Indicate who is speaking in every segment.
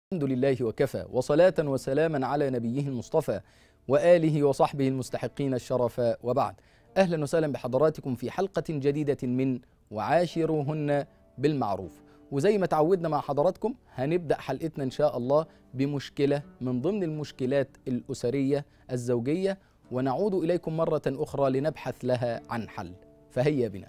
Speaker 1: الحمد لله وكفى وصلاة وسلاما على نبيه المصطفى وآله وصحبه المستحقين الشرف وبعد أهلا وسهلا بحضراتكم في حلقة جديدة من وعاشروهن بالمعروف وزي ما تعودنا مع حضراتكم هنبدأ حلقتنا إن شاء الله بمشكلة من ضمن المشكلات الأسرية الزوجية ونعود إليكم مرة أخرى لنبحث لها عن حل فهيا بنا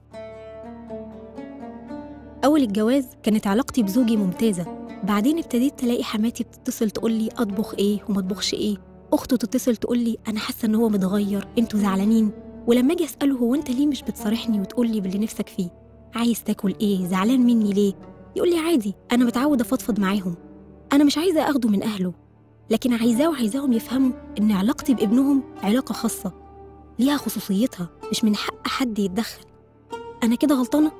Speaker 2: أول الجواز كانت علاقتي بزوجي ممتازة بعدين ابتديت تلاقي حماتي بتتصل تقول لي أطبخ إيه وما أطبخش إيه أخته تتصل تقول لي أنا حاسة إن هو متغير أنتوا زعلانين ولما أجي أسأله هو أنت ليه مش بتصارحني وتقول لي باللي نفسك فيه عايز تاكل إيه زعلان مني ليه يقول لي عادي أنا متعود أفضفض معاهم أنا مش عايزة أخده من أهله لكن عايزاه وعايزاهم يفهموا إن علاقتي بابنهم علاقة خاصة ليها خصوصيتها مش من حق حد يتدخل أنا كده غلطانة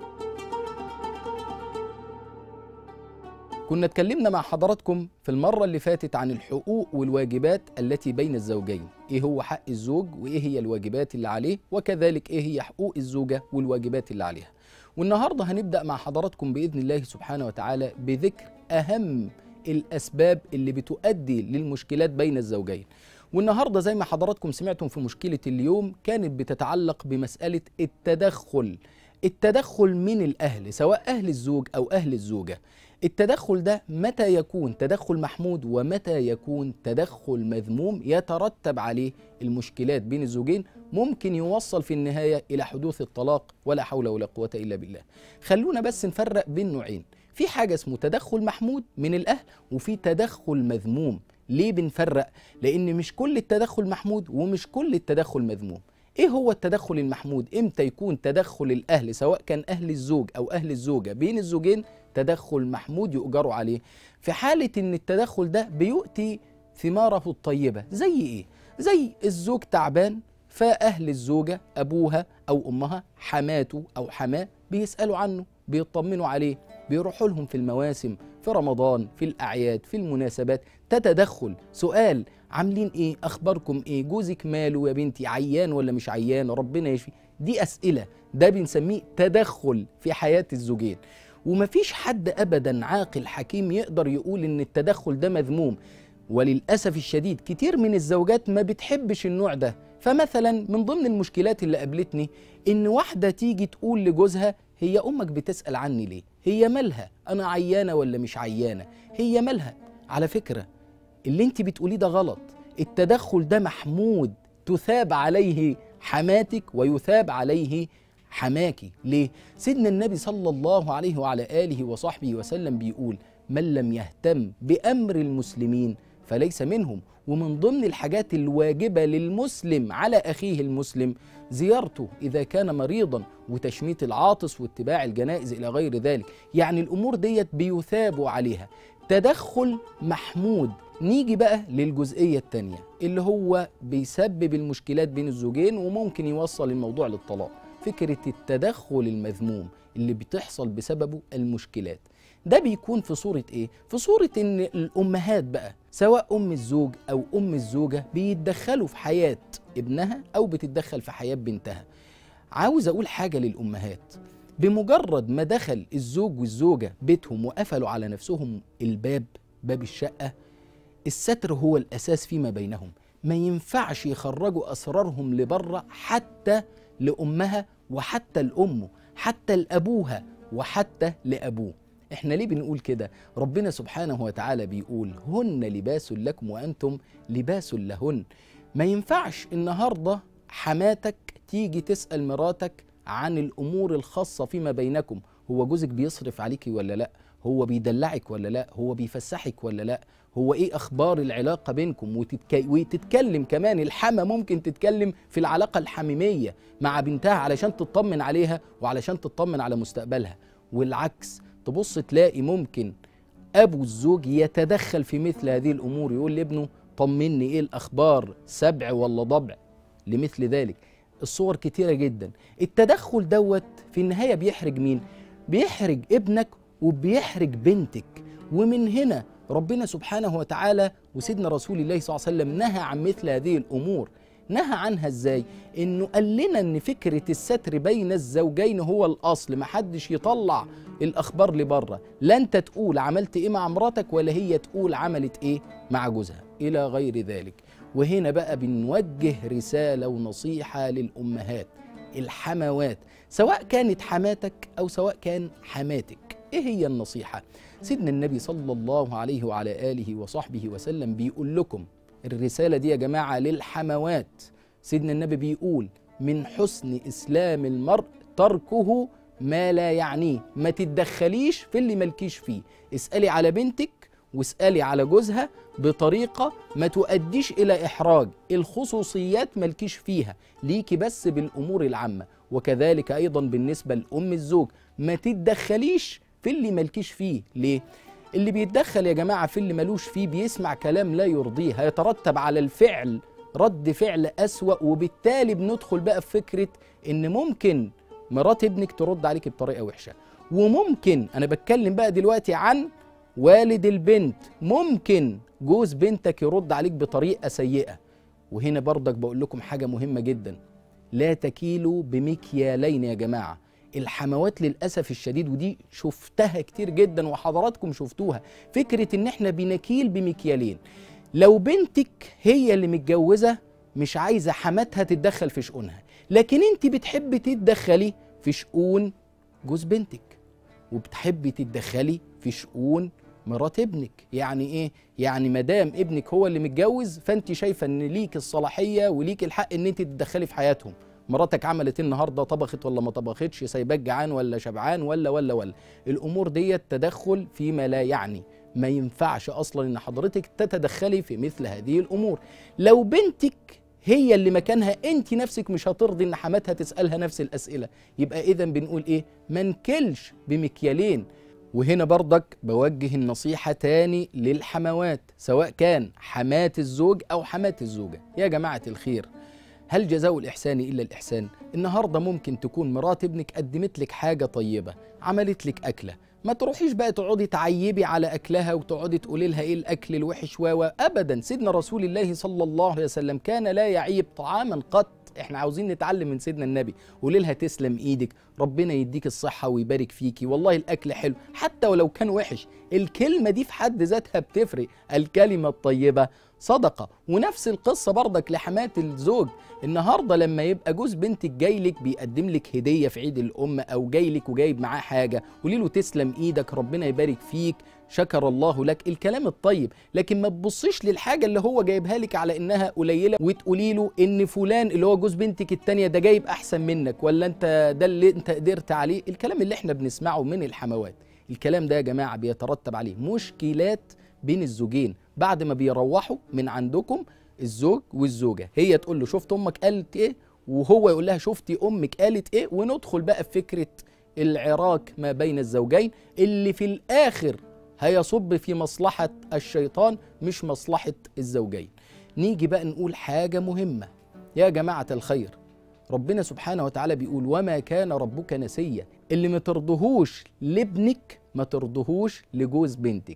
Speaker 1: كنا اتكلمنا مع حضراتكم في المرة اللي فاتت عن الحقوق والواجبات التي بين الزوجين ايه هو حق الزوج وايه هي الواجبات اللي عليه وكذلك ايه هي حقوق الزوجة والواجبات اللي عليها والنهاردة هنبدأ مع حضراتكم بإذن الله سبحانه وتعالى بذكر أهم الأسباب اللي بتؤدي للمشكلات بين الزوجين والنهارده زي ما حضراتكم سمعتم في مشكلة اليوم كانت بتتعلق بمسألة التدخل التدخل من الأهل سواء أهل الزوج أو أهل الزوجة التدخل ده متى يكون تدخل محمود ومتى يكون تدخل مذموم يترتب عليه المشكلات بين الزوجين ممكن يوصل في النهاية إلى حدوث الطلاق ولا حول ولا قوة إلا بالله خلونا بس نفرق بين نوعين في حاجة اسمه تدخل محمود من الأهل وفي تدخل مذموم ليه بنفرق؟ لأن مش كل التدخل محمود ومش كل التدخل مذموم ايه هو التدخل المحمود امتى يكون تدخل الاهل سواء كان اهل الزوج او اهل الزوجه بين الزوجين تدخل محمود يؤجروا عليه في حاله ان التدخل ده بيؤتي ثماره الطيبه زي ايه زي الزوج تعبان فاهل الزوجه ابوها او امها حماته او حماه بيسالوا عنه بيطمنوا عليه بيروحوا لهم في المواسم في رمضان في الأعياد في المناسبات تتدخل سؤال عاملين ايه اخباركم ايه جوزك ماله يا بنتي عيان ولا مش عيان ربنا يشفي دي اسئله ده بنسميه تدخل في حياه الزوجين ومفيش حد ابدا عاقل حكيم يقدر يقول ان التدخل ده مذموم وللاسف الشديد كتير من الزوجات ما بتحبش النوع ده فمثلا من ضمن المشكلات اللي قابلتني ان واحده تيجي تقول لجوزها هي امك بتسال عني ليه هي مالها انا عيانه ولا مش عيانه هي مالها على فكره اللي انت بتقوليه ده غلط التدخل ده محمود تثاب عليه حماتك ويثاب عليه حماكي ليه سيدنا النبي صلى الله عليه وعلى اله وصحبه وسلم بيقول من لم يهتم بامر المسلمين فليس منهم ومن ضمن الحاجات الواجبة للمسلم على أخيه المسلم زيارته إذا كان مريضا وتشميت العاطس واتباع الجنائز إلى غير ذلك يعني الأمور ديت بيثابوا عليها تدخل محمود نيجي بقى للجزئية التانية اللي هو بيسبب المشكلات بين الزوجين وممكن يوصل الموضوع للطلاق فكرة التدخل المذموم اللي بتحصل بسببه المشكلات ده بيكون في صورة إيه؟ في صورة إن الأمهات بقى سواء أم الزوج أو أم الزوجة بيتدخلوا في حياة ابنها أو بتتدخل في حياة بنتها عاوز أقول حاجة للأمهات بمجرد ما دخل الزوج والزوجة بيتهم وقفلوا على نفسهم الباب باب الشقة الستر هو الأساس فيما بينهم ما ينفعش يخرجوا أسرارهم لبره حتى لأمها وحتى لأمه حتى لأبوها وحتى لأبوه احنا ليه بنقول كده ربنا سبحانه وتعالى بيقول هن لباس لكم وانتم لباس لهن ما ينفعش النهارده حماتك تيجي تسال مراتك عن الامور الخاصه فيما بينكم هو جوزك بيصرف عليكي ولا لا هو بيدلعك ولا لا هو بيفسحك ولا لا هو ايه اخبار العلاقه بينكم وتتك... وتتكلم كمان الحما ممكن تتكلم في العلاقه الحميميه مع بنتها علشان تطمن عليها وعلشان تطمن على مستقبلها والعكس تبص تلاقي ممكن ابو الزوج يتدخل في مثل هذه الامور يقول لابنه طمني ايه الاخبار سبع ولا ضبع لمثل ذلك الصور كتيرة جدا التدخل دوت في النهاية بيحرج مين بيحرج ابنك وبيحرج بنتك ومن هنا ربنا سبحانه وتعالى وسيدنا رسول الله صلى الله عليه وسلم نهى عن مثل هذه الامور نهى عنها ازاي انه قال لنا ان فكره الستر بين الزوجين هو الاصل محدش يطلع الاخبار لبره لا انت تقول عملت ايه مع مراتك ولا هي تقول عملت ايه مع جوزها الى غير ذلك وهنا بقى بنوجه رساله ونصيحه للامهات الحموات سواء كانت حماتك او سواء كان حماتك ايه هي النصيحه سيدنا النبي صلى الله عليه وعلى اله وصحبه وسلم بيقول لكم الرساله دي يا جماعه للحموات سيدنا النبي بيقول من حسن اسلام المرء تركه ما لا يعنيه ما تتدخليش في اللي ملكيش فيه اسالي على بنتك واسالي على جوزها بطريقه ما تؤديش الى احراج الخصوصيات ملكيش فيها ليكي بس بالامور العامه وكذلك ايضا بالنسبه لام الزوج ما تتدخليش في اللي ملكيش فيه ليه اللي بيتدخل يا جماعه في اللي ملوش فيه بيسمع كلام لا يرضيه هيترتب على الفعل رد فعل اسوا وبالتالي بندخل بقى في فكره ان ممكن مرات ابنك ترد عليك بطريقه وحشه وممكن انا بتكلم بقى دلوقتي عن والد البنت ممكن جوز بنتك يرد عليك بطريقه سيئه وهنا برضك بقول لكم حاجه مهمه جدا لا تكيلوا بمكيالين يا جماعه الحموات للاسف الشديد ودي شفتها كتير جدا وحضراتكم شفتوها فكره ان احنا بنكيل بمكيالين لو بنتك هي اللي متجوزه مش عايزه حماتها تتدخل في شؤونها لكن انت بتحبي تتدخلي في شؤون جوز بنتك وبتحبي تتدخلي في شؤون مرات ابنك يعني ايه يعني مدام ابنك هو اللي متجوز فانت شايفه ان ليك الصلاحيه وليك الحق ان انت تتدخلي في حياتهم مراتك عملت ايه النهارده طبخت ولا ما طبختش سايباك جعان ولا شبعان ولا ولا ولا الامور ديت تدخل فيما لا يعني ما ينفعش اصلا ان حضرتك تتدخلي في مثل هذه الامور لو بنتك هي اللي مكانها انت نفسك مش هترضي ان حماتها تسالها نفس الاسئله يبقى اذا بنقول ايه ما نكلش بمكيالين وهنا برضك بوجه النصيحة تاني للحموات سواء كان حماة الزوج أو حماة الزوجة يا جماعة الخير هل جزاء الإحسان إلا الإحسان؟ النهاردة ممكن تكون مرات ابنك قدمت لك حاجة طيبة عملت لك أكلة ما تروحيش بقى تقعدي تعيبي على أكلها وتقعدي تقولي لها إيه الأكل الوحش و أبدا سيدنا رسول الله صلى الله عليه وسلم كان لا يعيب طعاما قط احنا عاوزين نتعلم من سيدنا النبي قولي لها تسلم ايدك ربنا يديك الصحة ويبارك فيكي والله الأكل حلو حتى ولو كان وحش الكلمة دي في حد ذاتها بتفرق الكلمة الطيبة صدقة ونفس القصة برضك لحماة الزوج النهاردة لما يبقى جوز بنتك جاي لك بيقدم لك هدية في عيد الأم أو جاي لك وجايب معاه حاجة قولي له تسلم إيدك ربنا يبارك فيك شكر الله لك الكلام الطيب لكن ما تبصيش للحاجة اللي هو جايبها لك على إنها قليلة وتقولي له إن فلان اللي هو جوز بنتك التانية ده جايب أحسن منك ولا أنت ده اللي أنت قدرت عليه الكلام اللي إحنا بنسمعه من الحموات الكلام ده يا جماعة بيترتب عليه مشكلات بين الزوجين بعد ما بيروحوا من عندكم الزوج والزوجة هي تقول له شفت أمك قالت إيه وهو يقول لها شفتي أمك قالت إيه وندخل بقى في فكرة العراك ما بين الزوجين اللي في الآخر هيصب في مصلحة الشيطان مش مصلحة الزوجين نيجي بقى نقول حاجة مهمة يا جماعة الخير ربنا سبحانه وتعالى بيقول وما كان ربك نسيا اللي ما ترضهوش لابنك ما ترضهوش لجوز بنتك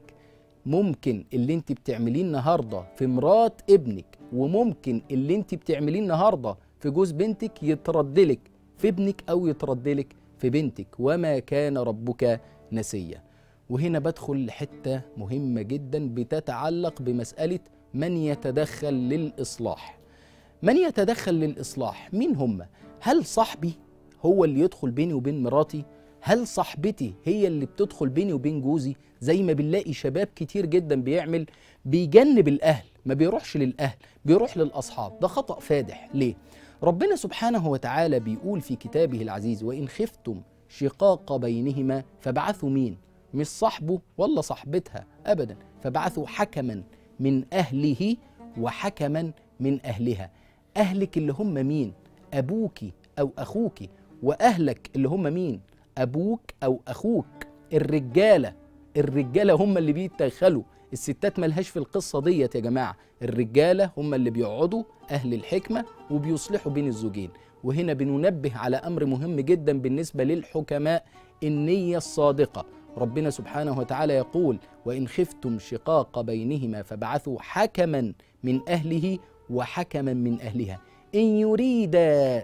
Speaker 1: ممكن اللي انت بتعمليه النهارده في مرات ابنك وممكن اللي انت بتعمليه النهارده في جوز بنتك يتردلك في ابنك او يتردلك في بنتك وما كان ربك نسيا وهنا بدخل لحته مهمه جدا بتتعلق بمساله من يتدخل للاصلاح من يتدخل للاصلاح مين هم هل صاحبي هو اللي يدخل بيني وبين مراتي هل صاحبتي هي اللي بتدخل بيني وبين جوزي زي ما بنلاقي شباب كتير جدا بيعمل بيجنب الاهل ما بيروحش للاهل بيروح للاصحاب ده خطا فادح ليه ربنا سبحانه وتعالى بيقول في كتابه العزيز وان خفتم شقاق بينهما فبعثوا مين مش صاحبه ولا صاحبتها ابدا فبعثوا حكما من اهله وحكما من اهلها اهلك اللي هم مين ابوك او اخوك واهلك اللي هم مين ابوك او اخوك الرجاله الرجاله هم اللي بيتدخلوا الستات ملهاش في القصه ديت يا جماعه الرجاله هم اللي بيقعدوا اهل الحكمه وبيصلحوا بين الزوجين وهنا بننبه على امر مهم جدا بالنسبه للحكماء النيه الصادقه ربنا سبحانه وتعالى يقول وان خفتم شقاق بينهما فبعثوا حكما من اهله وحكما من اهلها إن يريد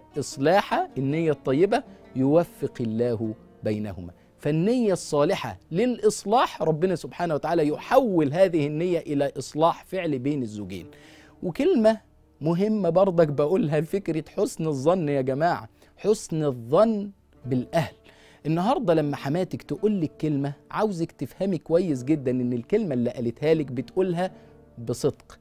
Speaker 1: إصلاح النية الطيبة يوفق الله بينهما فالنية الصالحة للإصلاح ربنا سبحانه وتعالى يحول هذه النية إلى إصلاح فعل بين الزوجين وكلمة مهمة برضك بقولها فكرة حسن الظن يا جماعة حسن الظن بالأهل النهاردة لما حماتك تقول لك كلمة عاوزك تفهمي كويس جدا إن الكلمة اللي قالتها لك بتقولها بصدق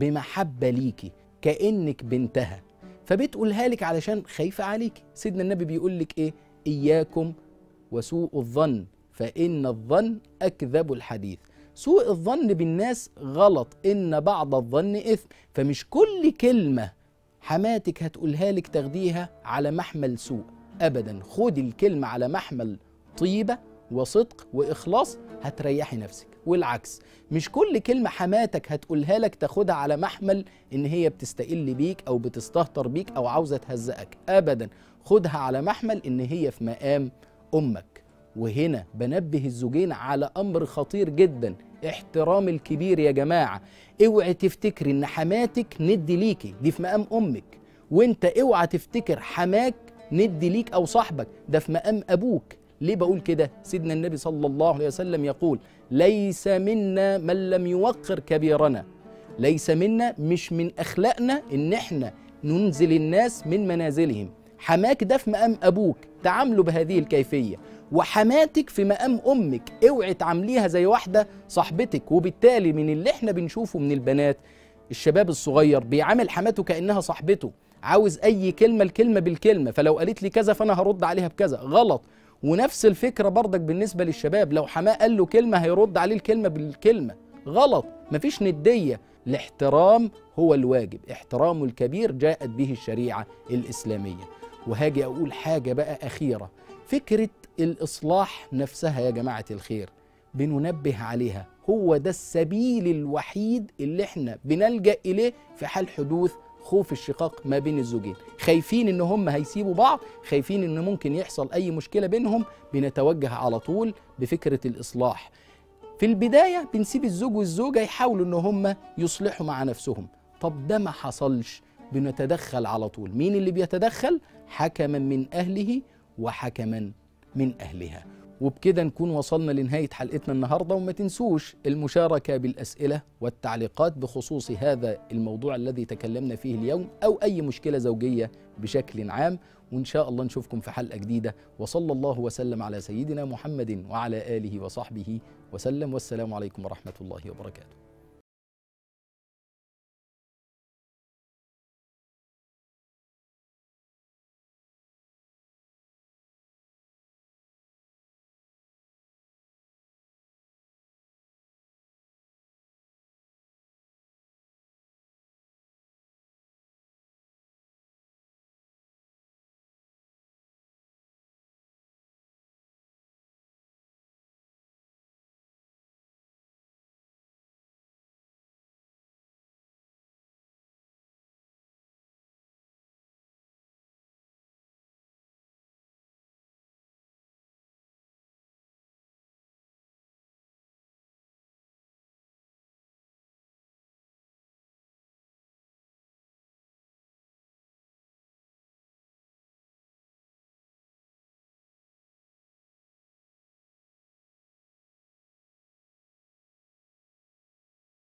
Speaker 1: بمحبة ليكي كأنك بنتها فبتقولها لك علشان خايفة عليكي سيدنا النبي بيقول لك إيه إياكم وسوء الظن فإن الظن أكذب الحديث سوء الظن بالناس غلط إن بعض الظن إثم فمش كل كلمة حماتك هتقولها لك تاخديها على محمل سوء أبدا خدي الكلمة على محمل طيبة وصدق وإخلاص هتريحي نفسك والعكس مش كل كلمة حماتك هتقولها لك تاخدها على محمل إن هي بتستقل بيك أو بتستهتر بيك أو عاوزة تهزقك أبدا خدها على محمل إن هي في مقام أمك وهنا بنبه الزوجين على أمر خطير جدا احترام الكبير يا جماعة اوعي تفتكري إن حماتك ندي ليكي دي في مقام أمك وانت اوعى تفتكر حماك ندي ليك أو صاحبك ده في مقام أبوك ليه بقول كده سيدنا النبي صلى الله عليه وسلم يقول ليس منا من لم يوقر كبيرنا ليس منا مش من أخلاقنا إن احنا ننزل الناس من منازلهم حماك ده في مقام أبوك تعامله بهذه الكيفية وحماتك في مقام أمك اوعي تعامليها زي واحدة صاحبتك وبالتالي من اللي احنا بنشوفه من البنات الشباب الصغير بيعامل حماته كأنها صاحبته عاوز أي كلمة الكلمة بالكلمة فلو قالت لي كذا فأنا هرد عليها بكذا غلط ونفس الفكرة برضك بالنسبة للشباب لو حماه قال له كلمة هيرد عليه الكلمة بالكلمة غلط مفيش ندية الاحترام هو الواجب احترام الكبير جاءت به الشريعة الإسلامية وهاجي أقول حاجة بقى أخيرة فكرة الإصلاح نفسها يا جماعة الخير بننبه عليها هو ده السبيل الوحيد اللي احنا بنلجأ إليه في حال حدوث خوف الشقاق ما بين الزوجين خايفين ان هم هيسيبوا بعض خايفين ان ممكن يحصل اي مشكلة بينهم بنتوجه على طول بفكرة الإصلاح في البداية بنسيب الزوج والزوجة يحاولوا ان هم يصلحوا مع نفسهم طب ده ما حصلش بنتدخل على طول مين اللي بيتدخل حكما من أهله وحكما من أهلها وبكده نكون وصلنا لنهاية حلقتنا النهاردة وما تنسوش المشاركة بالأسئلة والتعليقات بخصوص هذا الموضوع الذي تكلمنا فيه اليوم أو أي مشكلة زوجية بشكل عام وإن شاء الله نشوفكم في حلقة جديدة وصلى الله وسلم على سيدنا محمد وعلى آله وصحبه وسلم والسلام عليكم ورحمة الله وبركاته